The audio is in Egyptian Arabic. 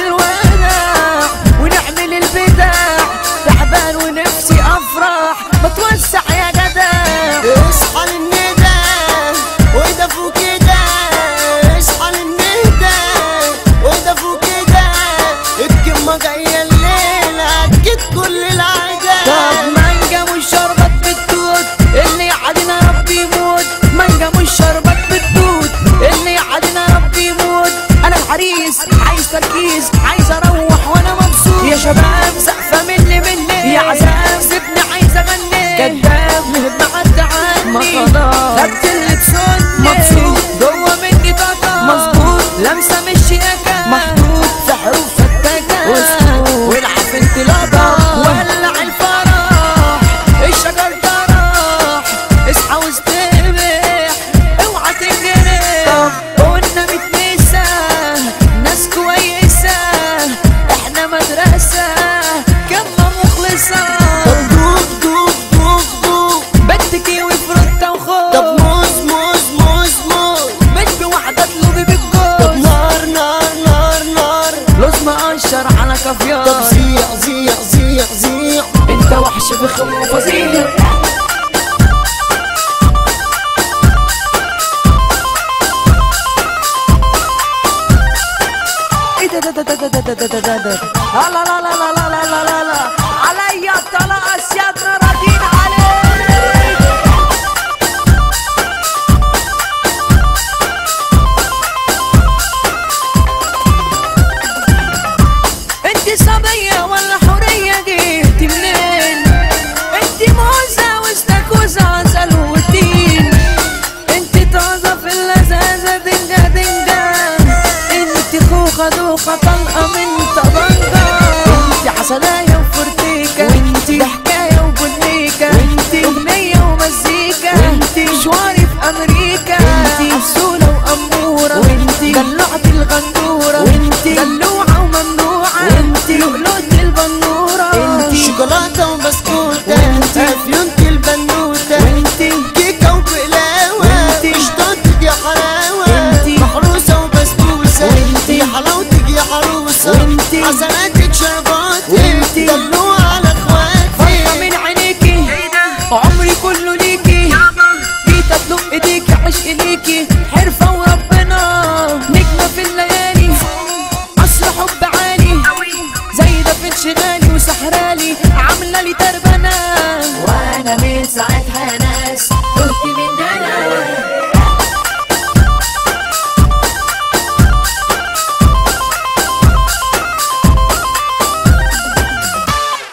الورع ونعمل البدع تعبان ونفسي افرح ما توسع يا جدع اصحى للندى وده فوق كده اصحى للندى وده فوق كده الكلمة جاية الليلة اكيد كل العادة طب مانجا مش شربت بالتوت اللي يعادنا ربي يموت مانجا مش شربت بالتوت اللي يعادنا ربي يموت انا العريس عايز تركيز عايز اروح وانا مبسوط يا شباب سقفه مني مني يا عذاب سيبني عايز اغني كداب مهما عدى عني ما خلاص خدت اللي تسني مبسوط جوه مني طاقه مظبوط لمسه مش شياكه محطوط في حروف فتاكه والعب انطلاقه ولع الفرح الشجر ده راح اصحى واستبح اوعى تنجرح طب قلنا متنسى ناس كويسة احنا مدرسة كلمة مخلصة طب دوب دوب دوب دوب بنت كيوي فروتة وخوخ طب موز موز موز موز مش بواحدة اطلبي طب بالجوز نار نار نار نار لوز مقشر على طب كافيار زيع زيع زيع زيع انت وحش بخم وفظيع ايه ده ده ده ده ده ده ده ده ده ده لا لا لا لا لا لا لا لا لا عليا الطلاق اسيادنا راضين عليك انت صبية ولا حورية جيتي منين انت موزة واستاكوزة عسل وتين انت طازة في اللذاذة دنجا دنجا انت خوخة دوخة طلقة من طبنجة انت عسلاية وفرتيكة وانت ضحكاية وبنيكة وانت اغنية ومزيكا وانت مشواري في امريكا وانت عسولة وامورة وانت دلعت الغندورة وانت دلوعة وممنوعة وانت لؤلؤة البنورة انت شوكولاتة وبسكوتة وانتي. افيونت البنوتة وانتي كيكة وبقلاوة وانتي. مش ضدك يا حلاوة وانتي. محروسة وبسبوسة وانتي. يا حلاوتك يا عروسة وانتي. حسناتك شرباتي وانتي. دلوعة على فرحة اخواتي من عينيكي عمري كله ليكي جيت اطلب ايديكي عشق ليكي حرفة وربنا نجمة في الليالي عصر حب عالي زي ده في انشغالي وسحرالي عاملة لي تربنة وانا من ساعتها